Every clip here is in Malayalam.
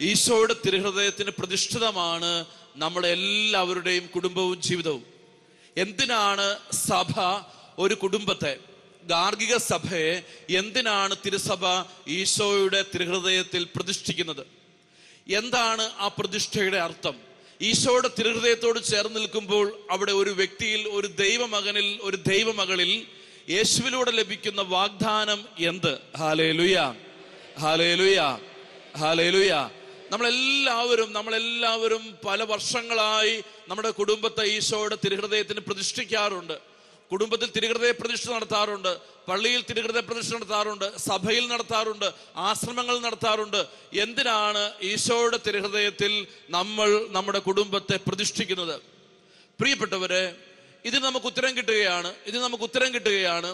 ഈശോയുടെ തിരുഹൃദയത്തിന് പ്രതിഷ്ഠിതമാണ് നമ്മുടെ എല്ലാവരുടെയും കുടുംബവും ജീവിതവും എന്തിനാണ് സഭ ഒരു കുടുംബത്തെ ഗാർഹിക സഭയെ എന്തിനാണ് തിരുസഭ ഈശോയുടെ തിരുഹൃദയത്തിൽ പ്രതിഷ്ഠിക്കുന്നത് എന്താണ് ആ പ്രതിഷ്ഠയുടെ അർത്ഥം ഈശോയുടെ തിരുഹൃദയത്തോട് ചേർന്ന് നിൽക്കുമ്പോൾ അവിടെ ഒരു വ്യക്തിയിൽ ഒരു ദൈവമകനിൽ ഒരു ദൈവമകളിൽ യേശുവിലൂടെ ലഭിക്കുന്ന വാഗ്ദാനം എന്ത് ഹാലേലുയ ഹാലേലുയ ഹാലേലുയ നമ്മളെല്ലാവരും നമ്മളെല്ലാവരും പല വർഷങ്ങളായി നമ്മുടെ കുടുംബത്തെ ഈശോയുടെ തിരുഹൃദയത്തിന് പ്രതിഷ്ഠിക്കാറുണ്ട് കുടുംബത്തിൽ തിരുഹൃദയ പ്രതിഷ്ഠ നടത്താറുണ്ട് പള്ളിയിൽ തിരുഹൃദയ പ്രതിഷ്ഠ നടത്താറുണ്ട് സഭയിൽ നടത്താറുണ്ട് ആശ്രമങ്ങൾ നടത്താറുണ്ട് എന്തിനാണ് ഈശോയുടെ തിരുഹൃദയത്തിൽ നമ്മൾ നമ്മുടെ കുടുംബത്തെ പ്രതിഷ്ഠിക്കുന്നത് പ്രിയപ്പെട്ടവരെ ഇതിന് നമുക്ക് ഉത്തരം കിട്ടുകയാണ് ഇതിന് നമുക്ക് ഉത്തരം കിട്ടുകയാണ്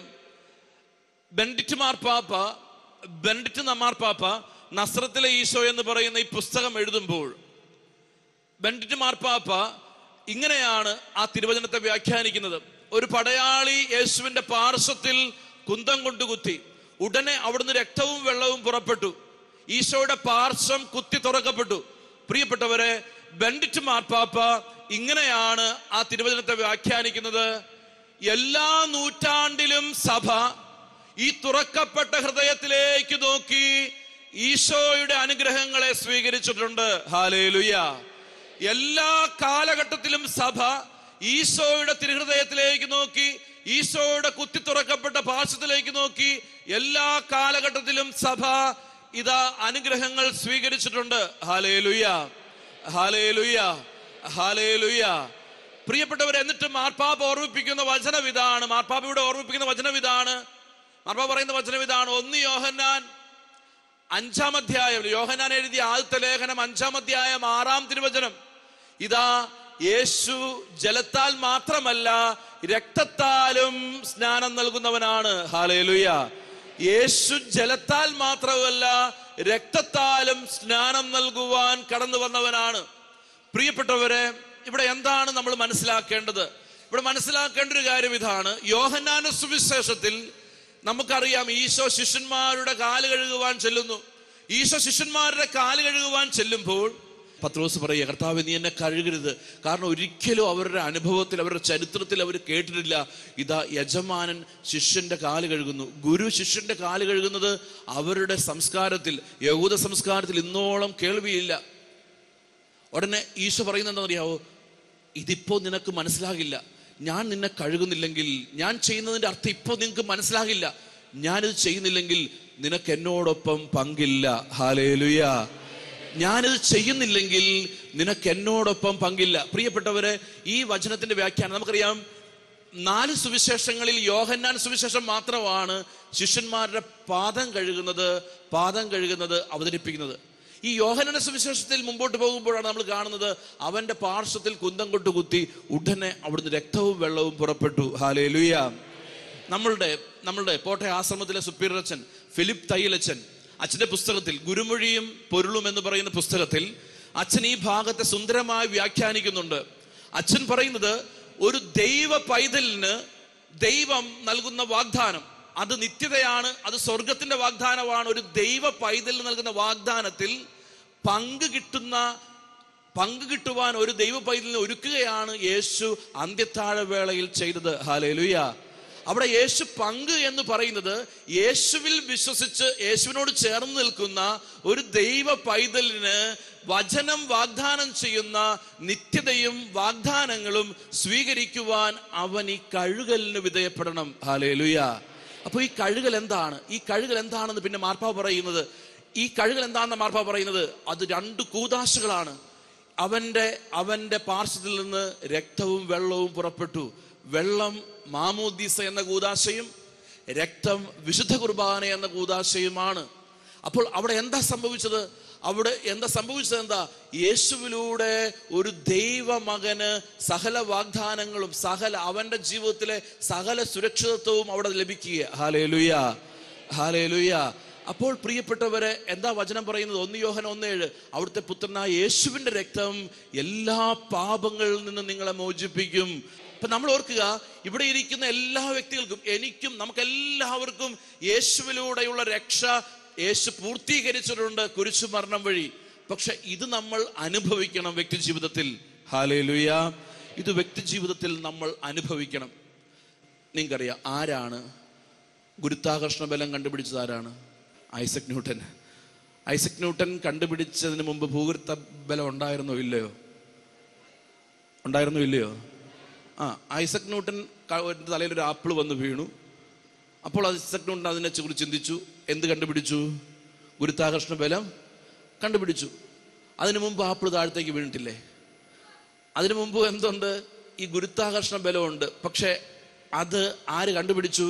ബെൻഡിറ്റ് മാർപ്പാപ്പ ബെൻഡിറ്റ് മാർപ്പാപ്പ നസ്രത്തിലെ ഈശോ എന്ന് പറയുന്ന ഈ പുസ്തകം എഴുതുമ്പോൾ ബെൻഡിറ്റ് മാർപ്പാപ്പ ഇങ്ങനെയാണ് ആ തിരുവചനത്തെ വ്യാഖ്യാനിക്കുന്നത് ഒരു പടയാളി യേശുവിന്റെ പാർശ്വത്തിൽ കുന്തം കൊണ്ട് കുത്തി ഉടനെ അവിടുന്ന് രക്തവും വെള്ളവും പുറപ്പെട്ടു ഈശോയുടെ പാർശ്വം കുത്തി തുറക്കപ്പെട്ടു പ്രിയപ്പെട്ടവരെ ബെൻഡിറ്റ് മാർപ്പാപ്പ ഇങ്ങനെയാണ് ആ തിരുവചനത്തെ വ്യാഖ്യാനിക്കുന്നത് എല്ലാ നൂറ്റാണ്ടിലും സഭ ഈ തുറക്കപ്പെട്ട ഹൃദയത്തിലേക്ക് നോക്കി ഈശോയുടെ അനുഗ്രഹങ്ങളെ സ്വീകരിച്ചിട്ടുണ്ട് ഹാലേലുയ എല്ലാ കാലഘട്ടത്തിലും സഭ ഈശോയുടെ തിരുഹൃദയത്തിലേക്ക് നോക്കി ഈശോയുടെ കുത്തി തുറക്കപ്പെട്ട പാർശ്വത്തിലേക്ക് നോക്കി എല്ലാ കാലഘട്ടത്തിലും സഭ ഇതാ അനുഗ്രഹങ്ങൾ സ്വീകരിച്ചിട്ടുണ്ട് ഹാലേലുയ ഹാലേലുയ ഹാലേലുയ പ്രിയപ്പെട്ടവർ എന്നിട്ട് മാർപ്പാപ്പ ഓർമ്മിപ്പിക്കുന്ന വചനം ഇതാണ് മാർപ്പാപ്പയുടെ ഓർമ്മിപ്പിക്കുന്ന വചനം ഇതാണ് മാർപ്പാപ്പ പറയുന്ന വചനം ഇതാണ് ഒന്ന് യോഹന്നാൻ അഞ്ചാം അധ്യായം യോഹന്നാൻ എഴുതിയ ആദ്യത്തെ ലേഖനം അഞ്ചാം അധ്യായം ആറാം തിരുവചനം ഇതാ യേശു ജലത്താൽ മാത്രമല്ല രക്തത്താലും സ്നാനം നൽകുന്നവനാണ് ഹാലേലുയ യേശു ജലത്താൽ മാത്രമല്ല രക്തത്താലും സ്നാനം നൽകുവാൻ കടന്നു വന്നവനാണ് പ്രിയപ്പെട്ടവരെ ഇവിടെ എന്താണ് നമ്മൾ മനസ്സിലാക്കേണ്ടത് ഇവിടെ മനസ്സിലാക്കേണ്ട ഒരു കാര്യം ഇതാണ് യോഹന്നാന സുവിശേഷത്തിൽ നമുക്കറിയാം ഈശോ ശിഷ്യന്മാരുടെ കാല് കഴുകുവാൻ ചെല്ലുന്നു ഈശോ ശിഷ്യന്മാരുടെ കാല് കഴുകുവാൻ ചെല്ലുമ്പോൾ പത്രോസ് പറയുക കർത്താവ് നീ എന്നെ കഴുകരുത് കാരണം ഒരിക്കലും അവരുടെ അനുഭവത്തിൽ അവരുടെ ചരിത്രത്തിൽ അവർ കേട്ടിട്ടില്ല ഇതാ യജമാനൻ ശിഷ്യന്റെ കാല് കഴുകുന്നു ഗുരു ശിഷ്യന്റെ കാല് കഴുകുന്നത് അവരുടെ സംസ്കാരത്തിൽ യഹൂദ സംസ്കാരത്തിൽ ഇന്നോളം കേൾവിയില്ല ഉടനെ ഈശോ പറയുന്നത് എന്താണെന്നറിയാവോ ഇതിപ്പോ നിനക്ക് മനസ്സിലാകില്ല ഞാൻ നിന്നെ കഴുകുന്നില്ലെങ്കിൽ ഞാൻ ചെയ്യുന്നതിന്റെ അർത്ഥം ഇപ്പോൾ നിനക്ക് മനസ്സിലാകില്ല ഞാനിത് ചെയ്യുന്നില്ലെങ്കിൽ നിനക്ക് എന്നോടൊപ്പം പങ്കില്ല ഹാലേലുയ ഞാനിത് ചെയ്യുന്നില്ലെങ്കിൽ നിനക്ക് എന്നോടൊപ്പം പങ്കില്ല പ്രിയപ്പെട്ടവരെ ഈ വചനത്തിന്റെ വ്യാഖ്യാനം നമുക്കറിയാം നാല് സുവിശേഷങ്ങളിൽ യോഹന്നാൻ സുവിശേഷം മാത്രമാണ് ശിഷ്യന്മാരുടെ പാദം കഴുകുന്നത് പാദം കഴുകുന്നത് അവതരിപ്പിക്കുന്നത് ഈ യോഹനന സുവിശേഷത്തിൽ മുമ്പോട്ട് പോകുമ്പോഴാണ് നമ്മൾ കാണുന്നത് അവന്റെ പാർശ്വത്തിൽ കുന്തം കൊണ്ട് കുത്തി ഉടനെ അവിടുന്ന് രക്തവും വെള്ളവും പുറപ്പെട്ടു ഹാലേ ലുയ നമ്മളുടെ നമ്മളുടെ പോട്ടെ ആശ്രമത്തിലെ സുപ്പീരിയർ അച്ഛൻ ഫിലിപ്പ് തയ്യലച്ഛൻ അച്ഛന്റെ പുസ്തകത്തിൽ ഗുരുമൊഴിയും പൊരുളും എന്ന് പറയുന്ന പുസ്തകത്തിൽ അച്ഛൻ ഈ ഭാഗത്തെ സുന്ദരമായി വ്യാഖ്യാനിക്കുന്നുണ്ട് അച്ഛൻ പറയുന്നത് ഒരു ദൈവ പൈതലിന് ദൈവം നൽകുന്ന വാഗ്ദാനം അത് നിത്യതയാണ് അത് സ്വർഗത്തിന്റെ വാഗ്ദാനമാണ് ഒരു ദൈവ പൈതലിന് നൽകുന്ന വാഗ്ദാനത്തിൽ പങ്ക് കിട്ടുന്ന പങ്ക് കിട്ടുവാൻ ഒരു ദൈവ പൈതലിനെ ഒരുക്കുകയാണ് യേശു അന്ത്യത്താഴവേളയിൽ ചെയ്തത് ഹാലേലുയ അവിടെ യേശു പങ്ക് എന്ന് പറയുന്നത് യേശുവിൽ വിശ്വസിച്ച് യേശുവിനോട് ചേർന്ന് നിൽക്കുന്ന ഒരു ദൈവ പൈതലിന് വചനം വാഗ്ദാനം ചെയ്യുന്ന നിത്യതയും വാഗ്ദാനങ്ങളും സ്വീകരിക്കുവാൻ അവൻ ഈ കഴുകലിന് വിധേയപ്പെടണം ഹാലേലുയ അപ്പൊ ഈ കഴുകൽ എന്താണ് ഈ കഴുകൽ എന്താണെന്ന് പിന്നെ മാർപ്പാവ് പറയുന്നത് ഈ കഴുകൽ എന്താണെന്ന് മാർപ്പാവ് പറയുന്നത് അത് രണ്ട് കൂതാശകളാണ് അവന്റെ അവന്റെ പാർശ്വത്തിൽ നിന്ന് രക്തവും വെള്ളവും പുറപ്പെട്ടു വെള്ളം മാമോദീസ എന്ന കൂതാശയും രക്തം വിശുദ്ധ കുർബാന എന്ന കൂതാശയുമാണ് അപ്പോൾ അവിടെ എന്താ സംഭവിച്ചത് അവിടെ എന്താ സംഭവിച്ചത് എന്താ യേശുവിലൂടെ ഒരു ദൈവമകന് സകല വാഗ്ദാനങ്ങളും സകല അവന്റെ ജീവിതത്തിലെ സകല സുരക്ഷിതത്വവും അവിടെ ലഭിക്കുക ഹാലേ ലുയ ഹാലേ ലുയ അപ്പോൾ പ്രിയപ്പെട്ടവരെ എന്താ വചനം പറയുന്നത് ഒന്ന് യോഹന ഒന്നേഴ് അവിടുത്തെ പുത്രനായ യേശുവിന്റെ രക്തം എല്ലാ പാപങ്ങളിൽ നിന്നും നിങ്ങളെ മോചിപ്പിക്കും അപ്പൊ നമ്മൾ ഓർക്കുക ഇവിടെ ഇരിക്കുന്ന എല്ലാ വ്യക്തികൾക്കും എനിക്കും നമുക്ക് എല്ലാവർക്കും യേശുവിലൂടെയുള്ള രക്ഷ യേശു പൂർത്തീകരിച്ചിട്ടുണ്ട് കുരിശു മരണം വഴി പക്ഷെ ഇത് നമ്മൾ അനുഭവിക്കണം വ്യക്തി ജീവിതത്തിൽ ഹാലേ ലുയ ഇത് വ്യക്തി ജീവിതത്തിൽ നമ്മൾ അനുഭവിക്കണം നിങ്ങൾക്കറിയാം ആരാണ് ഗുരുത്വാകർഷണ ബലം കണ്ടുപിടിച്ചത് ആരാണ് ഐസക് ന്യൂട്ടൻ ഐസക് ന്യൂട്ടൻ കണ്ടുപിടിച്ചതിന് മുമ്പ് ഭൂഗുരുത്ത ബലം ഉണ്ടായിരുന്നോ ഇല്ലയോ ഉണ്ടായിരുന്നോ ഇല്ലയോ ആ ഐസക് ന്യൂട്ടൻ ക- ഒരു തലയിൽ ഒരു ആപ്പിൾ വന്ന് വീണു അപ്പോൾ ഐസക് ന്യൂട്ടൻ അതിനെ കുറിച്ച് ചിന്തിച്ചു എന്ത് കണ്ടുപിടിച്ചു ഗുരുത്വാകർഷണ ബലം കണ്ടുപിടിച്ചു അതിനു മുമ്പ് ആപ്പിൾ താഴത്തേക്ക് വീണിട്ടില്ലേ അതിനു മുമ്പ് എന്തുണ്ട് ഈ ഗുരുത്വാകർഷണ ബലമുണ്ട് പക്ഷെ അത് ആര് കണ്ടുപിടിച്ചു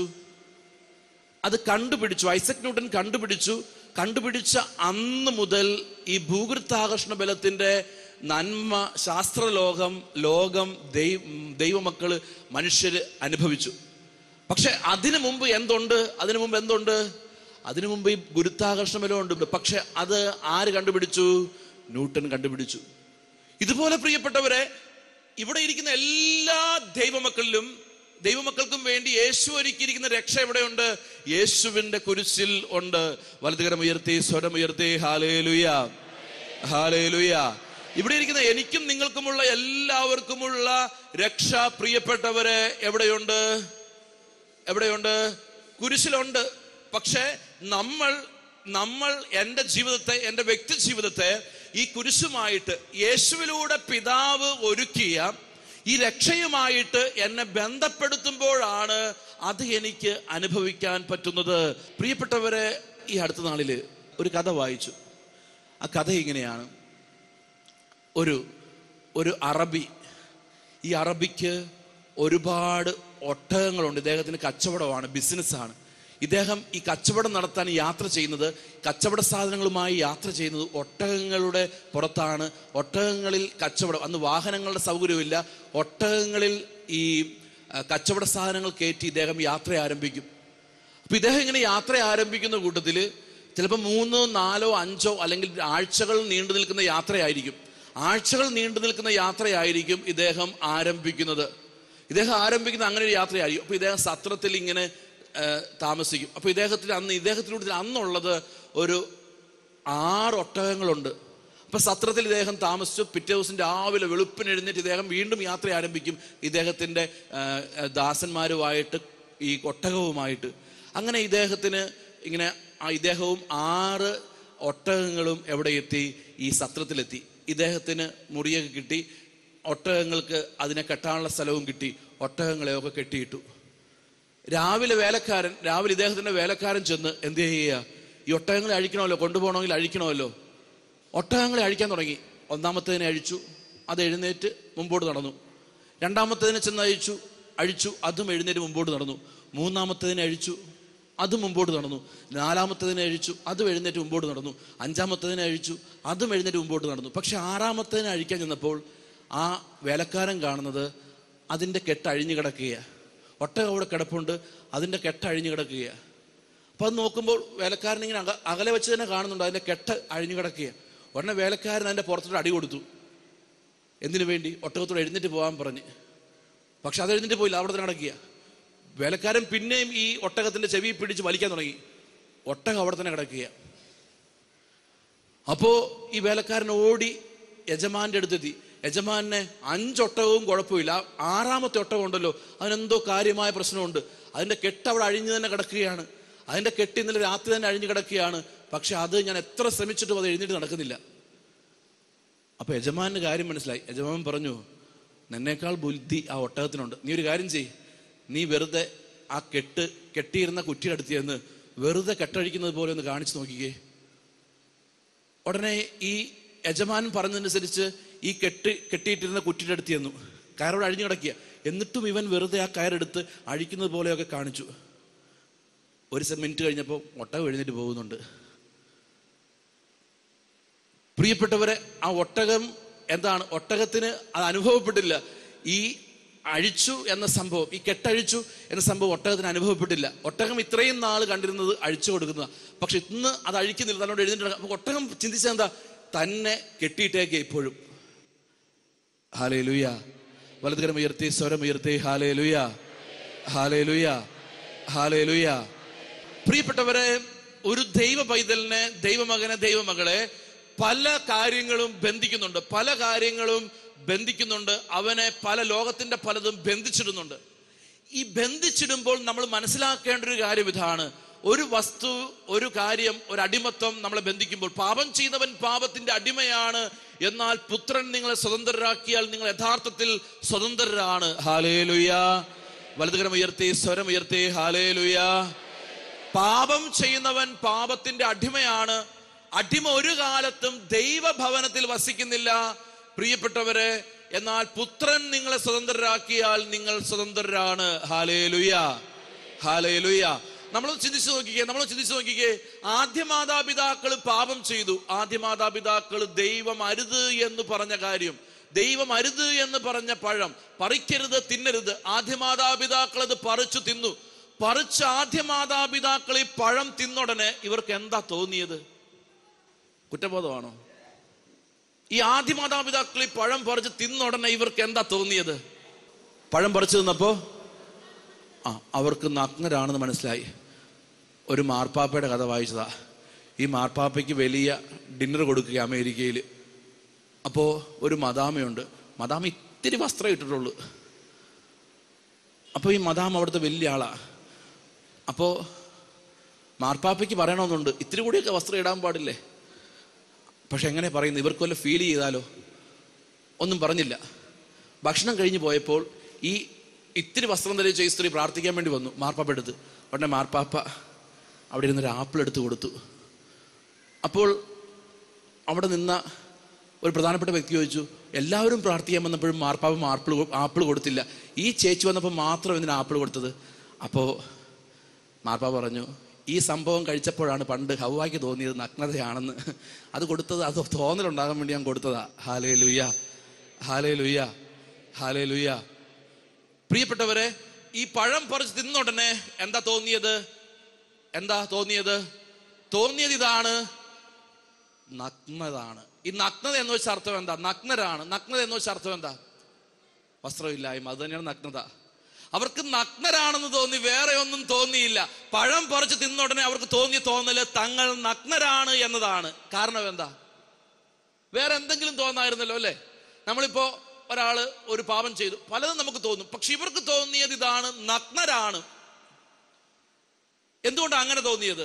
അത് കണ്ടുപിടിച്ചു ഐസക് ന്യൂട്ടൻ കണ്ടുപിടിച്ചു കണ്ടുപിടിച്ച അന്ന് മുതൽ ഈ ഭൂഗുരുത്വാകർഷണ ബലത്തിന്റെ നന്മ ശാസ്ത്രലോകം ലോകം ദൈവ ദൈവമക്കള് മനുഷ്യര് അനുഭവിച്ചു പക്ഷെ അതിനു മുമ്പ് എന്തുണ്ട് അതിനു മുമ്പ് എന്തുണ്ട് അതിനു മുമ്പ് ഈ ഗുരുത്വാകർഷണ ബലമുണ്ട് പക്ഷെ അത് ആര് കണ്ടുപിടിച്ചു ന്യൂട്ടൻ കണ്ടുപിടിച്ചു ഇതുപോലെ പ്രിയപ്പെട്ടവരെ ഇവിടെ ഇരിക്കുന്ന എല്ലാ ദൈവമക്കളിലും ദൈവമക്കൾക്കും വേണ്ടി യേശു ഒരുക്കിയിരിക്കുന്ന രക്ഷ എവിടെയുണ്ട് യേശുവിന്റെ കുരിശിൽ ഉണ്ട് വലതുകരം ഉയർത്തി സ്വരം ഉയർത്തി ഹാലേലുയ ഹാലേലുയ ഇവിടെ ഇരിക്കുന്ന എനിക്കും നിങ്ങൾക്കുമുള്ള എല്ലാവർക്കുമുള്ള രക്ഷ പ്രിയപ്പെട്ടവരെ എവിടെയുണ്ട് എവിടെയുണ്ട് കുരിശിലുണ്ട് പക്ഷേ നമ്മൾ നമ്മൾ എൻ്റെ ജീവിതത്തെ എൻ്റെ വ്യക്തി ജീവിതത്തെ ഈ കുരിശുമായിട്ട് യേശുവിലൂടെ പിതാവ് ഒരുക്കിയ ഈ രക്ഷയുമായിട്ട് എന്നെ ബന്ധപ്പെടുത്തുമ്പോഴാണ് അത് എനിക്ക് അനുഭവിക്കാൻ പറ്റുന്നത് പ്രിയപ്പെട്ടവരെ ഈ അടുത്ത നാളിൽ ഒരു കഥ വായിച്ചു ആ കഥ ഇങ്ങനെയാണ് ഒരു ഒരു അറബി ഈ അറബിക്ക് ഒരുപാട് ഒട്ടകങ്ങളുണ്ട് ഇദ്ദേഹത്തിന് കച്ചവടമാണ് ബിസിനസ്സാണ് ഇദ്ദേഹം ഈ കച്ചവടം നടത്താൻ യാത്ര ചെയ്യുന്നത് കച്ചവട സാധനങ്ങളുമായി യാത്ര ചെയ്യുന്നത് ഒട്ടകങ്ങളുടെ പുറത്താണ് ഒട്ടകങ്ങളിൽ കച്ചവടം അന്ന് വാഹനങ്ങളുടെ സൗകര്യമില്ല ഒട്ടകങ്ങളിൽ ഈ ആ, കച്ചവട സാധനങ്ങൾ കയറ്റി ഇദ്ദേഹം യാത്ര ആരംഭിക്കും അപ്പൊ ഇദ്ദേഹം ഇങ്ങനെ യാത്ര ആരംഭിക്കുന്ന കൂട്ടത്തിൽ ചിലപ്പോൾ മൂന്നോ നാലോ അഞ്ചോ അല്ലെങ്കിൽ ആഴ്ചകൾ നീണ്ടു നിൽക്കുന്ന യാത്രയായിരിക്കും ആഴ്ചകൾ നീണ്ടു നിൽക്കുന്ന യാത്രയായിരിക്കും ഇദ്ദേഹം ആരംഭിക്കുന്നത് ഇദ്ദേഹം ആരംഭിക്കുന്ന അങ്ങനെ ഒരു യാത്രയായിരിക്കും അപ്പൊ ഇദ്ദേഹം സത്രത്തിൽ ഇങ്ങനെ ആ, താമസിക്കും അപ്പൊ ഇദ്ദേഹത്തിന് അന്ന് ഇദ്ദേഹത്തിലൂടെ അന്നുള്ളത് ഒരു ആറ് ഒട്ടകങ്ങളുണ്ട് അപ്പൊ സത്രത്തിൽ ഇദ്ദേഹം താമസിച്ചു പിറ്റേ ദിവസം രാവിലെ വെളുപ്പിന് എഴുന്നേറ്റ് ഇദ്ദേഹം വീണ്ടും യാത്ര ആരംഭിക്കും ഇദ്ദേഹത്തിന്റെ ആ, ആ, ദാസന്മാരുമായിട്ട് ഈ ഒട്ടകവുമായിട്ട് അങ്ങനെ ഇദ്ദേഹത്തിന് ഇങ്ങനെ ആ ഇദ്ദേഹവും ആറ് ഒട്ടകങ്ങളും എവിടെ എത്തി ഈ സത്രത്തിലെത്തി ഇദ്ദേഹത്തിന് മുറിയൊക്കെ കിട്ടി ഒട്ടകങ്ങൾക്ക് അതിനെ കെട്ടാനുള്ള സ്ഥലവും കിട്ടി ഒട്ടകങ്ങളെയൊക്കെ കെട്ടിയിട്ടു രാവിലെ വേലക്കാരൻ രാവിലെ ഇദ്ദേഹത്തിന്റെ വേലക്കാരൻ ചെന്ന് എന്ത് ചെയ്യുക ഈ ഒട്ടകങ്ങളെ അഴിക്കണമല്ലോ കൊണ്ടുപോകണമെങ്കിൽ അഴിക്കണമല്ലോ ഒട്ടകങ്ങളെ അഴിക്കാൻ തുടങ്ങി ഒന്നാമത്തേതിനെ അഴിച്ചു അത് എഴുന്നേറ്റ് മുമ്പോട്ട് നടന്നു രണ്ടാമത്തേതിനെ ചെന്ന് അഴിച്ചു അഴിച്ചു അതും എഴുന്നേറ്റ് മുമ്പോട്ട് നടന്നു മൂന്നാമത്തേതിനെ അഴിച്ചു അതും മുമ്പോട്ട് നടന്നു നാലാമത്തേതിനെ അഴിച്ചു അതും എഴുന്നേറ്റ് മുമ്പോട്ട് നടന്നു അഞ്ചാമത്തേതിനെ അഴിച്ചു അതും എഴുന്നേറ്റ് മുമ്പോട്ട് നടന്നു പക്ഷെ ആറാമത്തേതിനെ അഴിക്കാൻ ചെന്നപ്പോൾ ആ വേലക്കാരൻ കാണുന്നത് അതിൻ്റെ കെട്ട് അഴിഞ്ഞു കിടക്കുകയാണ് ഒട്ടകം അവിടെ കിടപ്പുണ്ട് അതിൻ്റെ കെട്ട് അഴിഞ്ഞു കിടക്കുകയാണ് അപ്പൊ അത് നോക്കുമ്പോൾ വേലക്കാരൻ ഇങ്ങനെ അക അകലെ വെച്ച് തന്നെ കാണുന്നുണ്ട് അതിന്റെ കെട്ട് അഴിഞ്ഞു കിടക്കുക ഉടനെ വേലക്കാരൻ അതിന്റെ പുറത്തോട്ട് അടി കൊടുത്തു എന്തിനു വേണ്ടി ഒട്ടകത്തോട് എഴുന്നേറ്റ് പോകാൻ പറഞ്ഞ് പക്ഷെ അത് എഴുന്നേറ്റ് പോയില്ല അവിടെ തന്നെ കിടക്കുക വേലക്കാരൻ പിന്നെയും ഈ ഒട്ടകത്തിന്റെ ചെവി പിടിച്ച് വലിക്കാൻ തുടങ്ങി ഒട്ടകം അവിടെ തന്നെ കിടക്കുക അപ്പോ ഈ വേലക്കാരൻ ഓടി യജമാന്റെ അടുത്തെത്തി യജമാനെ അഞ്ചൊട്ടകവും കുഴപ്പമില്ല ആ ആറാമത്തെ ഒട്ടകം ഉണ്ടല്ലോ അതിനെന്തോ കാര്യമായ പ്രശ്നമുണ്ട് അതിന്റെ കെട്ട് അവിടെ അഴിഞ്ഞു തന്നെ കിടക്കുകയാണ് അതിന്റെ കെട്ട് ഇന്നലെ രാത്രി തന്നെ അഴിഞ്ഞു കിടക്കുകയാണ് പക്ഷെ അത് ഞാൻ എത്ര ശ്രമിച്ചിട്ടും അത് എഴുന്നേറ്റ് നടക്കുന്നില്ല അപ്പൊ യജമാന് കാര്യം മനസ്സിലായി യജമാൻ പറഞ്ഞു നിന്നേക്കാൾ ബുദ്ധി ആ ഒട്ടകത്തിനുണ്ട് നീ ഒരു കാര്യം ചെയ് നീ വെറുതെ ആ കെട്ട് കെട്ടിയിരുന്ന കുറ്റിയുടെ അടുത്ത് ചെന്ന് വെറുതെ കെട്ടഴിക്കുന്നത് പോലെ ഒന്ന് കാണിച്ചു നോക്കിക്കേ ഉടനെ ഈ യജമാനൻ പറഞ്ഞതനുസരിച്ച് ഈ കെട്ട് കെട്ടിയിട്ടിരുന്ന കുറ്റിയുടെ അടുത്ത് ചെന്നു കയറോട് അഴിഞ്ഞു കിടക്കുക എന്നിട്ടും ഇവൻ വെറുതെ ആ കയറെടുത്ത് അഴിക്കുന്നത് പോലെയൊക്കെ കാണിച്ചു ഒരു സെ- മിനിറ്റ് കഴിഞ്ഞപ്പോൾ ഒട്ടകം എഴുന്നേറ്റ് പോകുന്നുണ്ട് പ്രിയപ്പെട്ടവരെ ആ ഒട്ടകം എന്താണ് ഒട്ടകത്തിന് അത് അനുഭവപ്പെട്ടില്ല ഈ അഴിച്ചു എന്ന സംഭവം ഈ കെട്ടഴിച്ചു എന്ന സംഭവം ഒട്ടകത്തിന് അനുഭവപ്പെട്ടില്ല ഒട്ടകം ഇത്രയും നാൾ കണ്ടിരുന്നത് അഴിച്ചു കൊടുക്കുന്ന പക്ഷെ ഇന്ന് അത് അഴിക്കുന്നില്ല തന്നോട് എഴുന്നേറ്റ് അപ്പൊ ഒട്ടകം ചിന്തിച്ചത് എന്താ തന്നെ കെട്ടിയിട്ടേക്ക് ഇപ്പോഴും ഹാലേ ലുയ വലതുകരം ഉയർത്തി സ്വരം ഉയർത്തി ഹാലേ ലുയ ഹാലേ ലുയ ഹാലേ ലുയ പ്രിയപ്പെട്ടവരെ ഒരു ദൈവ പൈതലിനെ ദൈവമകനെ ദൈവമകളെ പല കാര്യങ്ങളും ബന്ധിക്കുന്നുണ്ട് പല കാര്യങ്ങളും ബന്ധിക്കുന്നുണ്ട് അവനെ പല ലോകത്തിന്റെ പലതും ബന്ധിച്ചിടുന്നുണ്ട് ഈ ബന്ധിച്ചിടുമ്പോൾ നമ്മൾ മനസ്സിലാക്കേണ്ട ഒരു കാര്യം ഇതാണ് ഒരു വസ്തു ഒരു കാര്യം ഒരു അടിമത്വം നമ്മളെ ബന്ധിക്കുമ്പോൾ പാപം ചെയ്തവൻ പാപത്തിന്റെ അടിമയാണ് എന്നാൽ പുത്രൻ നിങ്ങളെ സ്വതന്ത്രരാക്കിയാൽ നിങ്ങൾ യഥാർത്ഥത്തിൽ സ്വതന്ത്രരാണ് ഹാലേലുയ വലതുകരം ഉയർത്തി സ്വരം ഉയർത്തി ഹാലേലുയ പാപം ചെയ്യുന്നവൻ പാപത്തിന്റെ അടിമയാണ് അടിമ ഒരു കാലത്തും ദൈവഭവനത്തിൽ വസിക്കുന്നില്ല പ്രിയപ്പെട്ടവരെ എന്നാൽ പുത്രൻ നിങ്ങളെ സ്വതന്ത്രരാക്കിയാൽ നിങ്ങൾ സ്വതന്ത്രരാണ് ഹാലേലുയ ഹാലേലുയ നമ്മൾ ചിന്തിച്ചു നോക്കിക്കേ നമ്മൾ ചിന്തിച്ചു നോക്കിക്കേ ആദ്യ മാതാപിതാക്കൾ പാപം ചെയ്തു ആദ്യ മാതാപിതാക്കൾ ദൈവം അരുത് എന്ന് പറഞ്ഞ കാര്യം ദൈവം അരുത് എന്ന് പറഞ്ഞ പഴം പറിക്കരുത് തിന്നരുത് ആദ്യ മാതാപിതാക്കൾ അത് പറിച്ചു തിന്നു പറിച്ച ആദ്യ മാതാപിതാക്കൾ ഈ പഴം തിന്നുടനെ ഇവർക്ക് എന്താ തോന്നിയത് കുറ്റബോധമാണോ ഈ ആദ്യ മാതാപിതാക്കൾ ഈ പഴം പറിച്ച് തിന്നുടനെ ഇവർക്ക് എന്താ തോന്നിയത് പഴം പറിച്ചു തിന്നപ്പോ ആ അവർക്ക് നഗ്നരാണെന്ന് മനസ്സിലായി ഒരു മാർപ്പാപ്പയുടെ കഥ വായിച്ചതാ ഈ മാർപ്പാപ്പയ്ക്ക് വലിയ ഡിന്നർ കൊടുക്കുക അമേരിക്കയിൽ അപ്പോൾ ഒരു മദാമയുണ്ട് മദാമ ഇത്തിരി വസ്ത്രം ഇട്ടിട്ടുള്ളൂ അപ്പോൾ ഈ മദാം അവിടുത്തെ വലിയ ആളാ അപ്പോൾ മാർപ്പാപ്പയ്ക്ക് പറയണമെന്നുണ്ട് ഇത്തിരി കൂടിയൊക്കെ വസ്ത്രം ഇടാൻ പാടില്ലേ പക്ഷെ എങ്ങനെ പറയുന്നു ഇവർക്ക് വല്ല ഫീൽ ചെയ്താലോ ഒന്നും പറഞ്ഞില്ല ഭക്ഷണം കഴിഞ്ഞ് പോയപ്പോൾ ഈ ഇത്തിരി വസ്ത്രം ധരിച്ച ഈ സ്ത്രീ പ്രാർത്ഥിക്കാൻ വേണ്ടി വന്നു മാർപ്പാപ്പ എടുത്ത് ഉടനെ മാർപ്പാപ്പ അവിടെ ഇരുന്നൊരു ആപ്പിൾ എടുത്ത് കൊടുത്തു അപ്പോൾ അവിടെ നിന്ന ഒരു പ്രധാനപ്പെട്ട വ്യക്തി ചോദിച്ചു എല്ലാവരും പ്രാർത്ഥിക്കാൻ വന്നപ്പോഴും മാർപ്പാപ്പ ആപ്പിൾ ആപ്പിൾ കൊടുത്തില്ല ഈ ചേച്ചി വന്നപ്പോൾ മാത്രം എന്തിനാ ആപ്പിൾ കൊടുത്തത് അപ്പോൾ മാർപ്പാപ്പ പറഞ്ഞു ഈ സംഭവം കഴിച്ചപ്പോഴാണ് പണ്ട് ഹവായ്ക്ക് തോന്നിയത് നഗ്നതയാണെന്ന് അത് കൊടുത്തത് അത് തോന്നലുണ്ടാകാൻ വേണ്ടി ഞാൻ കൊടുത്തതാ ഹാലേ ലുയ്യ ഹാലേ ലുയ്യ ഹാലേ ലുയ്യ പ്രിയപ്പെട്ടവരെ ഈ പഴം പറിച്ച് തിന്നുടനെ എന്താ തോന്നിയത് എന്താ തോന്നിയത് തോന്നിയത് ഇതാണ് നഗ്നതാണ് ഈ നഗ്നത എന്ന് വെച്ച അർത്ഥം എന്താ നഗ്നരാണ് നഗ്നത എന്ന് വെച്ച അർത്ഥം എന്താ വസ്ത്രമില്ലായ്മ അത് തന്നെയാണ് നഗ്നത അവർക്ക് നഗ്നരാണെന്ന് തോന്നി വേറെ ഒന്നും തോന്നിയില്ല പഴം പറിച്ച് തിന്നുടനെ അവർക്ക് തോന്നിയ തോന്നല് തങ്ങൾ നഗ്നരാണ് എന്നതാണ് കാരണം എന്താ വേറെ എന്തെങ്കിലും തോന്നായിരുന്നല്ലോ അല്ലേ നമ്മളിപ്പോ ഒരാള് ഒരു പാപം ചെയ്തു പലതും നമുക്ക് തോന്നും പക്ഷെ ഇവർക്ക് തോന്നിയത് ഇതാണ് നഗ്നരാണ് എന്തുകൊണ്ടാണ് അങ്ങനെ തോന്നിയത്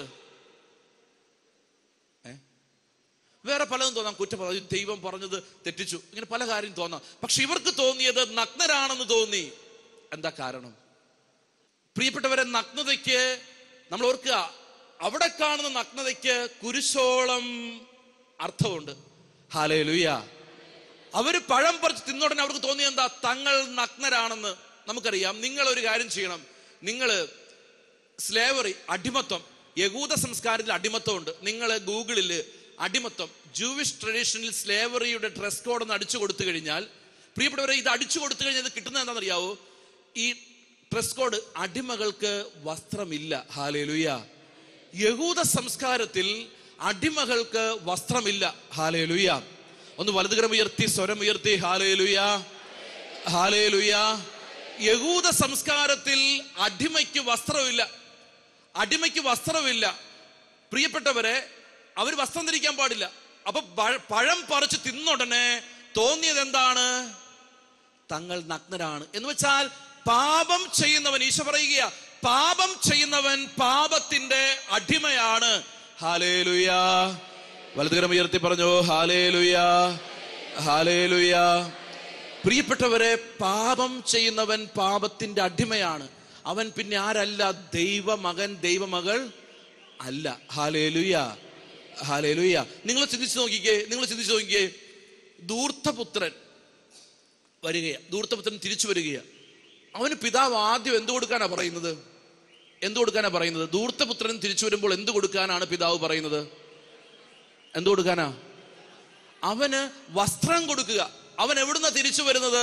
ഏ? വേറെ പലതും തോന്നാം കുറ്റം ദൈവം പറഞ്ഞത് തെറ്റിച്ചു ഇങ്ങനെ പല കാര്യം തോന്നാം പക്ഷെ ഇവർക്ക് തോന്നിയത് നഗ്നരാണെന്ന് തോന്നി എന്താ കാരണം പ്രിയപ്പെട്ടവരെ നഗ്നതയ്ക്ക് നമ്മൾ ഓർക്കുക അവിടെ കാണുന്ന നഗ്നതയ്ക്ക് കുരിശോളം അർത്ഥമുണ്ട് ഹാലേ ലുയ്യ അവര് പഴം പറിച്ച് തിന്നോടനെ അവർക്ക് തോന്നിയ എന്താ തങ്ങൾ നഗ്നരാണെന്ന് നമുക്കറിയാം നിങ്ങൾ ഒരു കാര്യം ചെയ്യണം നിങ്ങൾ സ്ലേവറി അടിമത്വം യഹൂദ സംസ്കാരത്തിൽ അടിമത്വമുണ്ട് നിങ്ങൾ ഗൂഗിളിൽ അടിമത്വം ജൂവിഷ് ട്രഡീഷനിൽ സ്ലേവറിയുടെ ഡ്രസ് കോഡ് ഒന്ന് അടിച്ചു കൊടുത്തു കഴിഞ്ഞാൽ പ്രിയപ്പെട്ടവരെ ഇത് അടിച്ചു കൊടുത്തു കഴിഞ്ഞാൽ ഇത് കിട്ടുന്നത് എന്താണെന്നറിയാവോ ഈ ഡ്രസ് കോഡ് അടിമകൾക്ക് വസ്ത്രമില്ല ഹാലേലുയ യഹൂദ സംസ്കാരത്തിൽ അടിമകൾക്ക് വസ്ത്രമില്ല ഹാലേലുയ ഒന്ന് വലതുകരം ഉയർത്തി സ്വരം ഉയർത്തി ഹാലേലുയ ഹാലേലുയ യഹൂദ സംസ്കാരത്തിൽ അടിമയ്ക്ക് വസ്ത്രമില്ല അടിമയ്ക്ക് വസ്ത്രമില്ല പ്രിയപ്പെട്ടവരെ അവർ വസ്ത്രം ധരിക്കാൻ പാടില്ല അപ്പൊ പഴ- പഴം പറിച്ച് തിന്നുടനെ തോന്നിയത് എന്താണ് തങ്ങൾ നഗ്നരാണ് എന്ന് വെച്ചാൽ പാപം ചെയ്യുന്നവൻ ഈശോ പറയുക പാപം ചെയ്യുന്നവൻ പാപത്തിന്റെ അടിമയാണ് ഹാലേലുയാ വലതുകരം ഉയർത്തി പറഞ്ഞു ഹാലേലുയാ ഹാലേലുയാ പ്രിയപ്പെട്ടവരെ പാപം ചെയ്യുന്നവൻ പാപത്തിന്റെ അടിമയാണ് അവൻ പിന്നെ ആരല്ല ദൈവമകൻ ദൈവമകൾ അല്ല ഹാലേലുയ ഹാലേലുയ നിങ്ങൾ ചിന്തിച്ചു നോക്കിക്കേ നിങ്ങൾ ചിന്തിച്ചു നോക്കിക്കേ ധൂർത്തപുത്രൻ വരികയാ ധൂർത്തപുത്രൻ തിരിച്ചു വരികയാ അവന് പിതാവ് ആദ്യം എന്ത് കൊടുക്കാനാ പറയുന്നത് എന്ത് കൊടുക്കാനാ പറയുന്നത് ധൂർത്തപുത്രൻ തിരിച്ചു വരുമ്പോൾ എന്ത് കൊടുക്കാനാണ് പിതാവ് പറയുന്നത് എന്ത് കൊടുക്കാനാ അവന് വസ്ത്രം കൊടുക്കുക അവൻ എവിടുന്ന തിരിച്ചു വരുന്നത്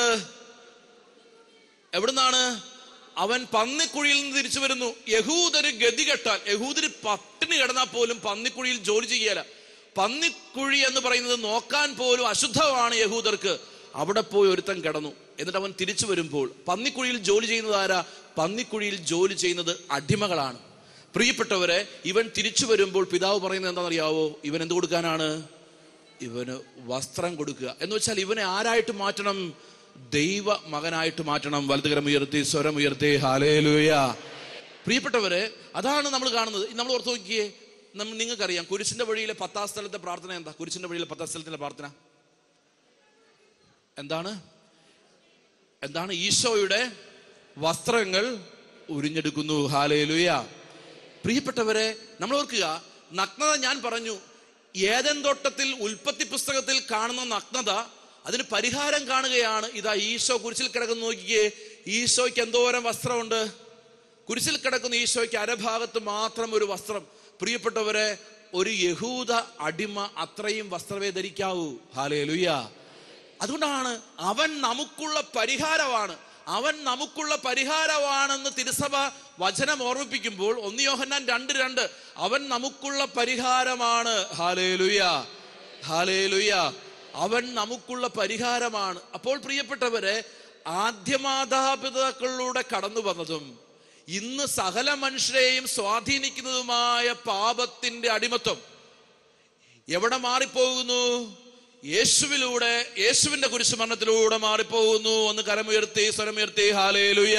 എവിടുന്നാണ് അവൻ പന്നിക്കുഴിയിൽ നിന്ന് തിരിച്ചു വരുന്നു യഹൂദര് ഗതി കെട്ടാൽ യഹൂദര് പട്ടിണി കിടന്നാൽ പോലും പന്നിക്കുഴിയിൽ ജോലി ചെയ്യല പന്നിക്കുഴി എന്ന് പറയുന്നത് നോക്കാൻ പോലും അശുദ്ധമാണ് യഹൂദർക്ക് അവിടെ പോയി ഒരുത്തൻ കിടന്നു എന്നിട്ട് അവൻ തിരിച്ചു വരുമ്പോൾ പന്നിക്കുഴിയിൽ ജോലി ചെയ്യുന്നത് ആരാ പന്നിക്കുഴിയിൽ ജോലി ചെയ്യുന്നത് അടിമകളാണ് പ്രിയപ്പെട്ടവരെ ഇവൻ തിരിച്ചു വരുമ്പോൾ പിതാവ് പറയുന്നത് എന്താണെന്നറിയാവോ ഇവൻ എന്ത് കൊടുക്കാനാണ് ഇവന് വസ്ത്രം കൊടുക്കുക എന്ന് വെച്ചാൽ ഇവനെ ആരായിട്ട് മാറ്റണം ദൈവ മകനായിട്ട് മാറ്റണം വലതുകരം ഉയർത്തി സ്വരം ഉയർത്തി ഹാലേലൂയ പ്രിയപ്പെട്ടവരെ അതാണ് നമ്മൾ കാണുന്നത് നമ്മൾ ഓർത്ത് നോക്കിയേ നമ്മൾ നിങ്ങൾക്കറിയാം കുരിശിന്റെ വഴിയിലെ പത്താം സ്ഥലത്തെ പ്രാർത്ഥന എന്താ കുരിശിന്റെ വഴിയിലെ പത്താം സ്ഥലത്തിന്റെ പ്രാർത്ഥന എന്താണ് എന്താണ് ഈശോയുടെ വസ്ത്രങ്ങൾ ഉരിഞ്ഞെടുക്കുന്നു ഹാലേലുയ പ്രിയപ്പെട്ടവരെ നമ്മൾ ഓർക്കുക നഗ്നത ഞാൻ പറഞ്ഞു ഏതൻ തോട്ടത്തിൽ ഉൽപ്പത്തി പുസ്തകത്തിൽ കാണുന്ന നഗ്നത അതിന് പരിഹാരം കാണുകയാണ് ഇതാ ഈശോ കുരിശിൽ കിടക്കുന്ന നോക്കിയേ ഈശോയ്ക്ക് എന്തോരം വസ്ത്രമുണ്ട് കുരിശിൽ കിടക്കുന്ന ഈശോയ്ക്ക് അരഭാഗത്ത് മാത്രം ഒരു വസ്ത്രം പ്രിയപ്പെട്ടവരെ ഒരു യഹൂദ അടിമ അത്രയും വസ്ത്രമേ ധരിക്കാവൂ ഹാലേലുയ്യ അതുകൊണ്ടാണ് അവൻ നമുക്കുള്ള പരിഹാരമാണ് അവൻ നമുക്കുള്ള പരിഹാരമാണെന്ന് തിരുസഭ വചനം ഓർമ്മിപ്പിക്കുമ്പോൾ ഒന്ന് യോഹന്നാൻ രണ്ട് രണ്ട് അവൻ നമുക്കുള്ള പരിഹാരമാണ് ഹാലേലുയ ഹാലേലുയ അവൻ നമുക്കുള്ള പരിഹാരമാണ് അപ്പോൾ പ്രിയപ്പെട്ടവരെ ആദ്യമാതാപിതാക്കളിലൂടെ കടന്നു വന്നതും ഇന്ന് സകല മനുഷ്യരെയും സ്വാധീനിക്കുന്നതുമായ പാപത്തിന്റെ അടിമത്വം എവിടെ മാറിപ്പോകുന്നു യേശുവിലൂടെ യേശുവിന്റെ കുരിശുമരണത്തിലൂടെ മാറിപ്പോകുന്നു ഒന്ന് കരമുയർത്തി സ്വരമുയർത്തി ഹാലേ ലുയ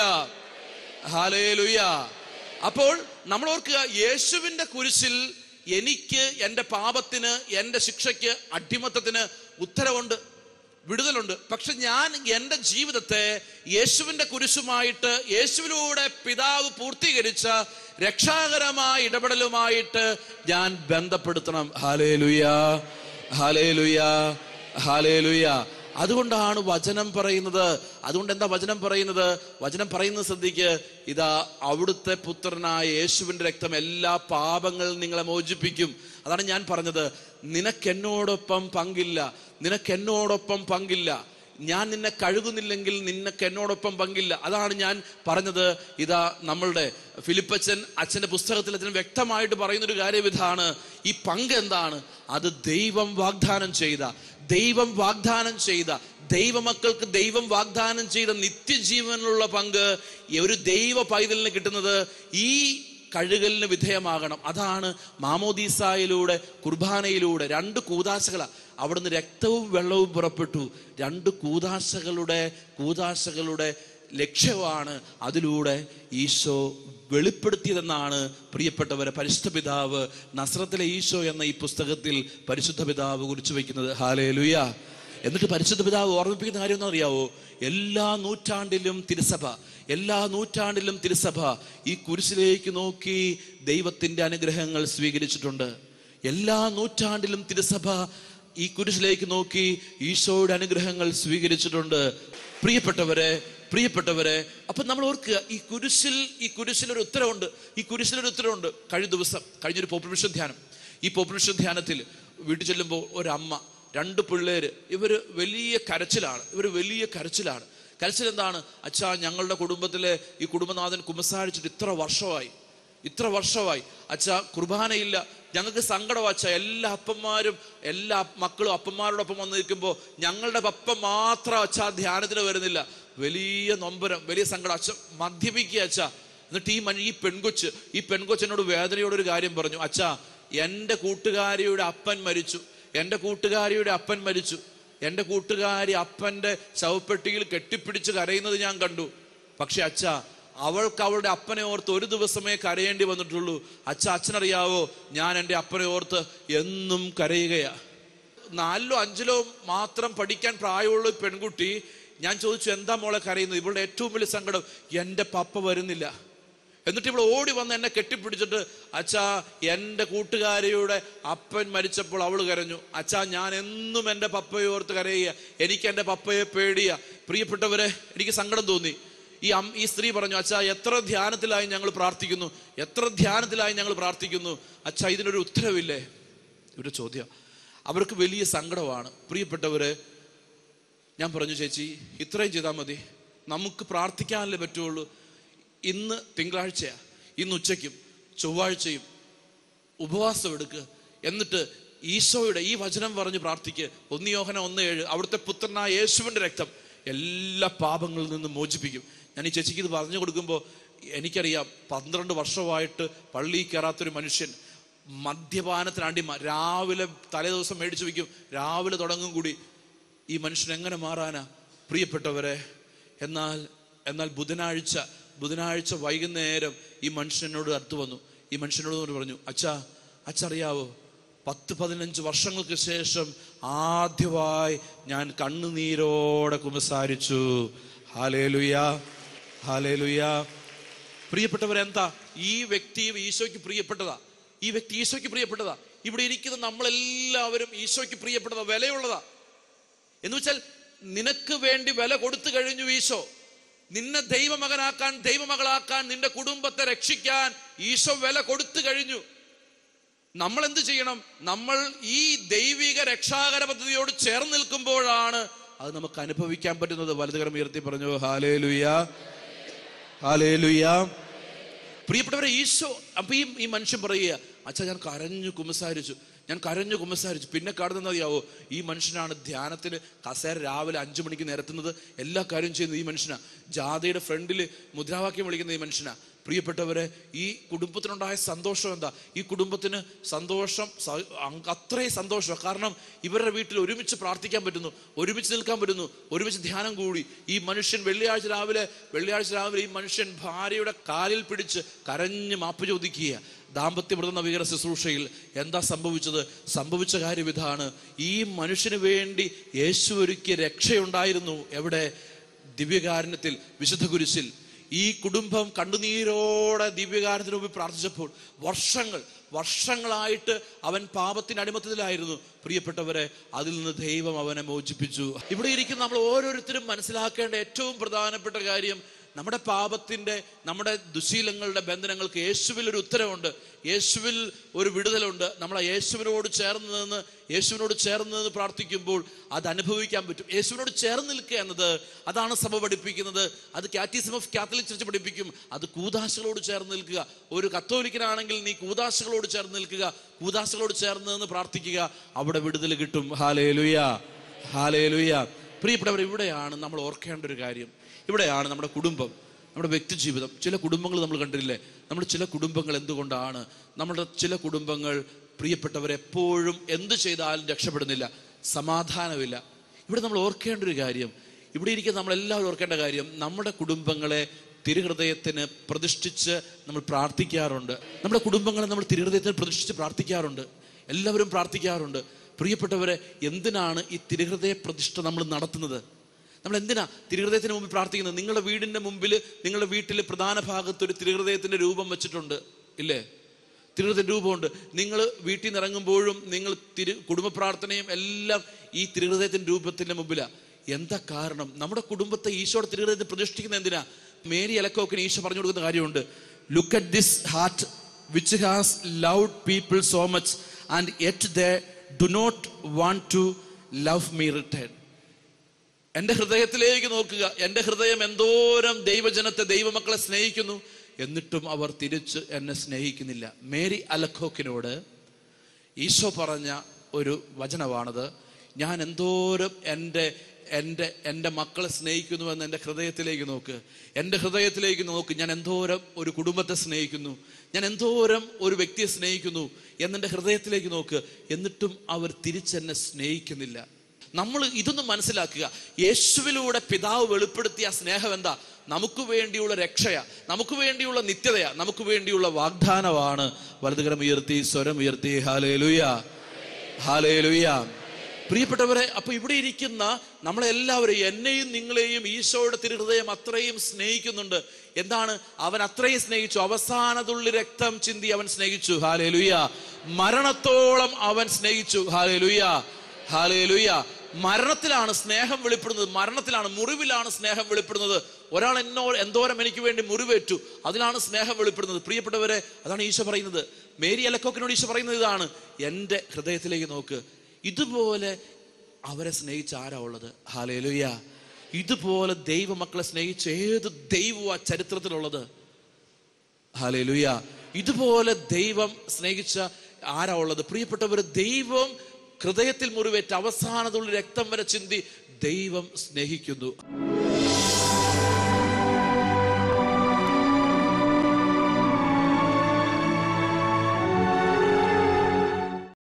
ഹാലേ ലുയ അപ്പോൾ നമ്മൾ ഓർക്കുക യേശുവിന്റെ കുരിശിൽ എനിക്ക് എൻ്റെ പാപത്തിന് എൻ്റെ ശിക്ഷയ്ക്ക് അടിമത്തത്തിന് ഉത്തരവുണ്ട് വിടുതലുണ്ട് പക്ഷെ ഞാൻ എൻ്റെ ജീവിതത്തെ യേശുവിന്റെ കുരിശുമായിട്ട് യേശുവിലൂടെ പിതാവ് പൂർത്തീകരിച്ച രക്ഷാകരമായ ഇടപെടലുമായിട്ട് ഞാൻ ബന്ധപ്പെടുത്തണം ഹാലേ ലുയ ഹാലേ ലുയ ഹാലേ ലുയ അതുകൊണ്ടാണ് വചനം പറയുന്നത് അതുകൊണ്ട് എന്താ വചനം പറയുന്നത് വചനം പറയുന്നത് ശ്രദ്ധിക്ക് ഇതാ അവിടുത്തെ പുത്രനായ യേശുവിന്റെ രക്തം എല്ലാ പാപങ്ങളും നിങ്ങളെ മോചിപ്പിക്കും അതാണ് ഞാൻ പറഞ്ഞത് നിനക്കെന്നോടൊപ്പം പങ്കില്ല നിനക്കെന്നോടൊപ്പം പങ്കില്ല ഞാൻ നിന്നെ കഴുകുന്നില്ലെങ്കിൽ നിനക്ക് എന്നോടൊപ്പം പങ്കില്ല അതാണ് ഞാൻ പറഞ്ഞത് ഇതാ നമ്മളുടെ ഫിലിപ്പച്ചൻ അച്ഛന്റെ പുസ്തകത്തിൽ അച്ഛൻ വ്യക്തമായിട്ട് പറയുന്ന ഒരു കാര്യം ഇതാണ് ഈ പങ്ക് എന്താണ് അത് ദൈവം വാഗ്ദാനം ചെയ്ത ദൈവം വാഗ്ദാനം ചെയ്ത ദൈവമക്കൾക്ക് ദൈവം വാഗ്ദാനം ചെയ്ത നിത്യജീവനിലുള്ള പങ്ക് ഒരു ദൈവ പൈതലിന് കിട്ടുന്നത് ഈ കഴുകലിന് വിധേയമാകണം അതാണ് മാമോദീസായിലൂടെ കുർബാനയിലൂടെ രണ്ട് കൂതാശകള അവിടുന്ന് രക്തവും വെള്ളവും പുറപ്പെട്ടു രണ്ട് കൂതാശകളുടെ കൂതാശകളുടെ ലക്ഷ്യമാണ് അതിലൂടെ ഈശോ വെളിപ്പെടുത്തിയതെന്നാണ് പ്രിയപ്പെട്ടവരെ പരിശുദ്ധ പിതാവ് നസ്രത്തിലെ ഈശോ എന്ന ഈ പുസ്തകത്തിൽ പരിശുദ്ധ പിതാവ് കുറിച്ചു വയ്ക്കുന്നത് ഹാലേ ലുയ എന്നിട്ട് പരിശുദ്ധ പിതാവ് ഓർമ്മിപ്പിക്കുന്ന കാര്യം എന്ന് അറിയാവോ എല്ലാ നൂറ്റാണ്ടിലും തിരുസഭ എല്ലാ നൂറ്റാണ്ടിലും തിരുസഭ ഈ കുരിശിലേക്ക് നോക്കി ദൈവത്തിന്റെ അനുഗ്രഹങ്ങൾ സ്വീകരിച്ചിട്ടുണ്ട് എല്ലാ നൂറ്റാണ്ടിലും തിരുസഭ ഈ കുരിശിലേക്ക് നോക്കി ഈശോയുടെ അനുഗ്രഹങ്ങൾ സ്വീകരിച്ചിട്ടുണ്ട് പ്രിയപ്പെട്ടവരെ പ്രിയപ്പെട്ടവരെ അപ്പൊ നമ്മൾ ഓർക്കുക ഈ കുരിശിൽ ഈ കുരിശിൽ ഒരു ഉത്തരവുണ്ട് ഈ കുരിശിൽ ഒരു ഉത്തരവുണ്ട് കഴിഞ്ഞ ദിവസം കഴിഞ്ഞൊരു പോപ്പുലേഷൻ ധ്യാനം ഈ പോപ്പുലേഷൻ ധ്യാനത്തിൽ വീട്ടിൽ ചെല്ലുമ്പോൾ ഒരമ്മ രണ്ട് പിള്ളേര് ഇവര് വലിയ കരച്ചിലാണ് ഇവർ വലിയ കരച്ചിലാണ് കരച്ചിൽ എന്താണ് അച്ഛാ ഞങ്ങളുടെ കുടുംബത്തിലെ ഈ കുടുംബനാഥൻ കുമ്പസാരിച്ചിട്ട് ഇത്ര വർഷമായി ഇത്ര വർഷമായി അച്ഛാ കുർബാനയില്ല ഞങ്ങൾക്ക് സങ്കടം അച്ഛാ എല്ലാ അപ്പന്മാരും എല്ലാ മക്കളും അപ്പന്മാരോടൊപ്പം വന്ന് നിൽക്കുമ്പോൾ ഞങ്ങളുടെ പപ്പ മാത്രം അച്ഛാ ധ്യാനത്തിന് വരുന്നില്ല വലിയ നൊമ്പരം വലിയ സങ്കടം അച്ഛ മദ്യപിക്കുക അച്ഛാ എന്നിട്ട് ഈ മനുഷ്യ ഈ പെൺകൊച്ച് ഈ പെൺകൊച്ചിനോട് വേദനയോട് ഒരു കാര്യം പറഞ്ഞു അച്ഛാ എൻ്റെ കൂട്ടുകാരിയുടെ അപ്പൻ മരിച്ചു എൻ്റെ കൂട്ടുകാരിയുടെ അപ്പൻ മരിച്ചു എൻ്റെ കൂട്ടുകാരി അപ്പൻ്റെ ശവപ്പെട്ടിയിൽ കെട്ടിപ്പിടിച്ച് കരയുന്നത് ഞാൻ കണ്ടു പക്ഷെ അച്ഛ അവൾക്ക് അവളുടെ അപ്പനെ ഓർത്ത് ഒരു ദിവസമേ കരയേണ്ടി വന്നിട്ടുള്ളൂ അച്ഛ അച്ഛനറിയാവോ ഞാൻ എൻ്റെ അപ്പനെ ഓർത്ത് എന്നും കരയുകയാ നാലിലോ അഞ്ചിലോ മാത്രം പഠിക്കാൻ പ്രായമുള്ള ഒരു പെൺകുട്ടി ഞാൻ ചോദിച്ചു എന്താ മോളെ കരയുന്നത് ഇവളുടെ ഏറ്റവും വലിയ സങ്കടം എൻ്റെ പപ്പ വരുന്നില്ല എന്നിട്ട് ഇവിടെ ഓടി വന്ന് എന്നെ കെട്ടിപ്പിടിച്ചിട്ട് അച്ഛാ എൻ്റെ കൂട്ടുകാരിയുടെ അപ്പൻ മരിച്ചപ്പോൾ അവൾ കരഞ്ഞു അച്ഛാ ഞാൻ എന്നും എൻ്റെ പപ്പയെ ഓർത്ത് കരയുക എനിക്ക് എൻ്റെ പപ്പയെ പേടിയ പ്രിയപ്പെട്ടവരെ എനിക്ക് സങ്കടം തോന്നി ഈ അം ഈ സ്ത്രീ പറഞ്ഞു അച്ഛാ എത്ര ധ്യാനത്തിലായി ഞങ്ങൾ പ്രാർത്ഥിക്കുന്നു എത്ര ധ്യാനത്തിലായി ഞങ്ങൾ പ്രാർത്ഥിക്കുന്നു അച്ഛാ ഇതിനൊരു ഉത്തരവില്ലേ ഒരു ചോദ്യം അവർക്ക് വലിയ സങ്കടമാണ് പ്രിയപ്പെട്ടവര് ഞാൻ പറഞ്ഞു ചേച്ചി ഇത്രയും ചെയ്താൽ മതി നമുക്ക് പ്രാർത്ഥിക്കാനല്ലേ പറ്റുള്ളൂ ഇന്ന് തിങ്കളാഴ്ചയാ ഇന്ന് ഉച്ചയ്ക്കും ചൊവ്വാഴ്ചയും ഉപവാസം എടുക്കുക എന്നിട്ട് ഈശോയുടെ ഈ വചനം പറഞ്ഞ് പ്രാർത്ഥിക്കുക ഒന്ന് യോഹന ഒന്ന് ഏഴ് അവിടുത്തെ പുത്രനായ യേശുവിന്റെ രക്തം എല്ലാ പാപങ്ങളിൽ നിന്നും മോചിപ്പിക്കും ഞാൻ ഈ ചേച്ചിക്ക് ഇത് പറഞ്ഞു കൊടുക്കുമ്പോൾ എനിക്കറിയാം പന്ത്രണ്ട് വർഷമായിട്ട് പള്ളിയിൽ കയറാത്തൊരു മനുഷ്യൻ മദ്യപാനത്തിന് അടിമ രാവിലെ തലേ ദിവസം മേടിച്ചു വയ്ക്കും രാവിലെ തുടങ്ങും കൂടി ഈ മനുഷ്യൻ എങ്ങനെ മാറാനാ പ്രിയപ്പെട്ടവരെ എന്നാൽ എന്നാൽ ബുധനാഴ്ച ബുധനാഴ്ച വൈകുന്നേരം ഈ മനുഷ്യനോട് അടുത്ത് വന്നു ഈ മനുഷ്യനോട് പറഞ്ഞു അച്ഛാ അച്ഛ അറിയാവോ പത്ത് പതിനഞ്ച് വർഷങ്ങൾക്ക് ശേഷം ആദ്യമായി ഞാൻ കണ്ണുനീരോടെ കുമ്പസാരിച്ചു ഹാലേലുയ ഹാലേലുയ പ്രിയപ്പെട്ടവരെന്താ ഈ വ്യക്തി ഈശോയ്ക്ക് പ്രിയപ്പെട്ടതാ ഈ വ്യക്തി ഈശോയ്ക്ക് പ്രിയപ്പെട്ടതാ ഇവിടെ ഇരിക്കുന്ന നമ്മളെല്ലാവരും ഈശോയ്ക്ക് പ്രിയപ്പെട്ടതാ വിലയുള്ളതാ എന്ന് വെച്ചാൽ നിനക്ക് വേണ്ടി വില കൊടുത്തു കഴിഞ്ഞു ഈശോ നിന്നെ ദൈവമകനാക്കാൻ ദൈവമകളാക്കാൻ നിന്റെ കുടുംബത്തെ രക്ഷിക്കാൻ ഈശോ വില കൊടുത്തു കഴിഞ്ഞു നമ്മൾ എന്ത് ചെയ്യണം നമ്മൾ ഈ ദൈവിക രക്ഷാകര പദ്ധതിയോട് ചേർന്ന് നിൽക്കുമ്പോഴാണ് അത് നമുക്ക് അനുഭവിക്കാൻ പറ്റുന്നത് വലതുകരം ഉയർത്തി പറഞ്ഞു ഹാലേ ലുയ ഹാലേ ലുയ പ്രിയപ്പെട്ടവരെ ഈശോ അപ്പൊ ഈ ഈ മനുഷ്യൻ പറയുക അച്ഛാ ഞാൻ കരഞ്ഞു കുമ്പസാരിച്ചു ഞാൻ കരഞ്ഞു കുമ്പസാരിച്ചു പിന്നെ കാണുന്നത് അറിയാവോ ഈ മനുഷ്യനാണ് ധ്യാനത്തിന് കസേര രാവിലെ അഞ്ചു മണിക്ക് നിരത്തുന്നത് എല്ലാ കാര്യവും ചെയ്യുന്നത് ഈ മനുഷ്യനാ ജാഥയുടെ ഫ്രണ്ടിൽ മുദ്രാവാക്യം വിളിക്കുന്ന ഈ മനുഷ്യനാ പ്രിയപ്പെട്ടവരെ ഈ കുടുംബത്തിനുണ്ടായ സന്തോഷം എന്താ ഈ കുടുംബത്തിന് സന്തോഷം സ- അങ് അത്രയും സന്തോഷം കാരണം ഇവരുടെ വീട്ടിൽ ഒരുമിച്ച് പ്രാർത്ഥിക്കാൻ പറ്റുന്നു ഒരുമിച്ച് നിൽക്കാൻ പറ്റുന്നു ഒരുമിച്ച് ധ്യാനം കൂടി ഈ മനുഷ്യൻ വെള്ളിയാഴ്ച രാവിലെ വെള്ളിയാഴ്ച രാവിലെ ഈ മനുഷ്യൻ ഭാര്യയുടെ കാലിൽ പിടിച്ച് കരഞ്ഞ് മാപ്പ് ചോദിക്കുക ദാമ്പത്യമൃത നവീകരണ ശുശ്രൂഷയിൽ എന്താ സംഭവിച്ചത് സംഭവിച്ച കാര്യം ഇതാണ് ഈ മനുഷ്യന് വേണ്ടി യേശു ഒരുക്കിയ രക്ഷയുണ്ടായിരുന്നു എവിടെ ദിവ്യകാരുണ്യത്തിൽ വിശുദ്ധ കുരിശിൽ ഈ കുടുംബം കണ്ണുനീരോടെ ദിവ്യകാരണത്തിന് മുമ്പിൽ പ്രാർത്ഥിച്ചപ്പോൾ വർഷങ്ങൾ വർഷങ്ങളായിട്ട് അവൻ പാപത്തിന് അടിമത്തത്തിലായിരുന്നു പ്രിയപ്പെട്ടവരെ അതിൽ നിന്ന് ദൈവം അവനെ മോചിപ്പിച്ചു ഇവിടെ ഇരിക്കുന്ന നമ്മൾ ഓരോരുത്തരും മനസ്സിലാക്കേണ്ട ഏറ്റവും പ്രധാനപ്പെട്ട കാര്യം നമ്മുടെ പാപത്തിന്റെ നമ്മുടെ ദുശീലങ്ങളുടെ ബന്ധനങ്ങൾക്ക് യേശുവിൽ ഒരു ഉത്തരവുണ്ട് യേശുവിൽ ഒരു വിടുതലുണ്ട് നമ്മൾ ആ യേശുവിനോട് ചേർന്ന് നിന്ന് യേശുവിനോട് ചേർന്ന് നിന്ന് പ്രാർത്ഥിക്കുമ്പോൾ അത് അനുഭവിക്കാൻ പറ്റും യേശുവിനോട് ചേർന്ന് നിൽക്കുക എന്നത് അതാണ് സഭ പഠിപ്പിക്കുന്നത് അത് കാറ്റിസം ഓഫ് കാത്തലിക് ചർച്ച് പഠിപ്പിക്കും അത് കൂതാശകളോട് ചേർന്ന് നിൽക്കുക ഒരു കത്തോലിക്കനാണെങ്കിൽ നീ കൂതാശകളോട് ചേർന്ന് നിൽക്കുക കൂതാശകളോട് ചേർന്ന് നിന്ന് പ്രാർത്ഥിക്കുക അവിടെ വിടുതൽ കിട്ടും ഹാലേ ലുയ ഹാലേ ലുയ പ്രിയപ്പെട്ടവർ ഇവിടെയാണ് നമ്മൾ ഓർക്കേണ്ട ഒരു കാര്യം ഇവിടെയാണ് നമ്മുടെ കുടുംബം നമ്മുടെ വ്യക്തി ജീവിതം ചില കുടുംബങ്ങൾ നമ്മൾ കണ്ടിട്ടില്ലേ നമ്മുടെ ചില കുടുംബങ്ങൾ എന്തുകൊണ്ടാണ് നമ്മുടെ ചില കുടുംബങ്ങൾ പ്രിയപ്പെട്ടവർ എപ്പോഴും എന്ത് ചെയ്താലും രക്ഷപ്പെടുന്നില്ല സമാധാനമില്ല ഇവിടെ നമ്മൾ ഓർക്കേണ്ട ഒരു കാര്യം ഇവിടെ ഇരിക്കുന്ന നമ്മളെല്ലാവരും ഓർക്കേണ്ട കാര്യം നമ്മുടെ കുടുംബങ്ങളെ തിരുഹൃദയത്തിന് പ്രതിഷ്ഠിച്ച് നമ്മൾ പ്രാർത്ഥിക്കാറുണ്ട് നമ്മുടെ കുടുംബങ്ങളെ നമ്മൾ തിരുഹൃദയത്തിന് പ്രതിഷ്ഠിച്ച് പ്രാർത്ഥിക്കാറുണ്ട് എല്ലാവരും പ്രാർത്ഥിക്കാറുണ്ട് പ്രിയപ്പെട്ടവരെ എന്തിനാണ് ഈ തിരുഹൃദയ പ്രതിഷ്ഠ നമ്മൾ നടത്തുന്നത് നമ്മൾ എന്തിനാ തിരുഹൃദയത്തിന് മുമ്പിൽ പ്രാർത്ഥിക്കുന്നത് നിങ്ങളുടെ വീടിന്റെ മുമ്പിൽ നിങ്ങളുടെ വീട്ടിൽ പ്രധാന ഭാഗത്ത് ഒരു തിരുഹൃദയത്തിന്റെ രൂപം വെച്ചിട്ടുണ്ട് ഇല്ലേ തിരുഹൃദയ രൂപമുണ്ട് നിങ്ങൾ വീട്ടിൽ നിന്ന് ഇറങ്ങുമ്പോഴും നിങ്ങൾ തിരു കുടുംബ പ്രാർത്ഥനയും എല്ലാം ഈ തിരുഹൃദയത്തിന്റെ രൂപത്തിന്റെ മുമ്പിലാ എന്താ കാരണം നമ്മുടെ കുടുംബത്തെ ഈശോയുടെ തിരുഹൃദയത്തിൽ പ്രതിഷ്ഠിക്കുന്ന എന്തിനാ മേരി അലക്കോക്കിന് ഈശോ പറഞ്ഞു കൊടുക്കുന്ന കാര്യമുണ്ട് look at this heart which has loved people so much and yet they do not want to love me return എന്റെ ഹൃദയത്തിലേക്ക് നോക്കുക എന്റെ ഹൃദയം എന്തോരം ദൈവജനത്തെ ദൈവമക്കളെ സ്നേഹിക്കുന്നു എന്നിട്ടും അവർ തിരിച്ച് എന്നെ സ്നേഹിക്കുന്നില്ല മേരി അലഖോക്കിനോട് ഈശോ പറഞ്ഞ ഒരു വചനമാണത് ഞാൻ എന്തോരം എൻ്റെ എൻ്റെ എൻ്റെ മക്കളെ സ്നേഹിക്കുന്നുവെന്ന് എൻ്റെ ഹൃദയത്തിലേക്ക് നോക്ക് എൻ്റെ ഹൃദയത്തിലേക്ക് നോക്ക് ഞാൻ എന്തോരം ഒരു കുടുംബത്തെ സ്നേഹിക്കുന്നു ഞാൻ എന്തോരം ഒരു വ്യക്തിയെ സ്നേഹിക്കുന്നു എന്നെൻ്റെ ഹൃദയത്തിലേക്ക് നോക്ക് എന്നിട്ടും അവർ തിരിച്ചെന്നെ സ്നേഹിക്കുന്നില്ല നമ്മൾ ഇതൊന്നും മനസ്സിലാക്കുക യേശുവിലൂടെ പിതാവ് വെളിപ്പെടുത്തിയ ആ സ്നേഹം എന്താ നമുക്ക് വേണ്ടിയുള്ള രക്ഷയാ നമുക്ക് വേണ്ടിയുള്ള നിത്യതയാ നമുക്ക് വേണ്ടിയുള്ള വാഗ്ദാനമാണ് വലതുകരം ഉയർത്തി സ്വരം ഉയർത്തി ഹാലേലുയ ഹാലേലുയ പ്രിയപ്പെട്ടവരെ അപ്പൊ ഇവിടെ ഇരിക്കുന്ന നമ്മളെല്ലാവരും എന്നെയും നിങ്ങളെയും ഈശോയുടെ തിരുഹൃദയം അത്രയും സ്നേഹിക്കുന്നുണ്ട് എന്താണ് അവൻ അത്രയും സ്നേഹിച്ചു അവസാനതുള്ളി രക്തം ചിന്തി അവൻ സ്നേഹിച്ചു ഹാലേലുയ മരണത്തോളം അവൻ സ്നേഹിച്ചു ഹാലേലുയ ഹാലേലുയ മരണത്തിലാണ് സ്നേഹം വെളിപ്പെടുന്നത് മരണത്തിലാണ് മുറിവിലാണ് സ്നേഹം വെളിപ്പെടുന്നത് ഒരാൾ എന്നോ എന്തോരം എനിക്ക് വേണ്ടി മുറിവേറ്റു അതിലാണ് സ്നേഹം വെളിപ്പെടുന്നത് പ്രിയപ്പെട്ടവരെ അതാണ് ഈശോ പറയുന്നത് മേരി അലക്കോക്കിനോട് ഈശോ പറയുന്നത് ഇതാണ് എൻ്റെ ഹൃദയത്തിലേക്ക് നോക്ക് ഇതുപോലെ അവരെ സ്നേഹിച്ച ആരാ ഉള്ളത് ഹാലേലുയ ഇതുപോലെ ദൈവമക്കളെ സ്നേഹിച്ച ഏത് ദൈവവും ആ ചരിത്രത്തിലുള്ളത് ഹാലേലുയ ഇതുപോലെ ദൈവം സ്നേഹിച്ച ആരാ ഉള്ളത് പ്രിയപ്പെട്ടവർ ദൈവം ഹൃദയത്തിൽ മുറിവേറ്റ് അവസാനത്തുള്ള രക്തം വരെ ചിന്തി ദൈവം സ്നേഹിക്കുന്നു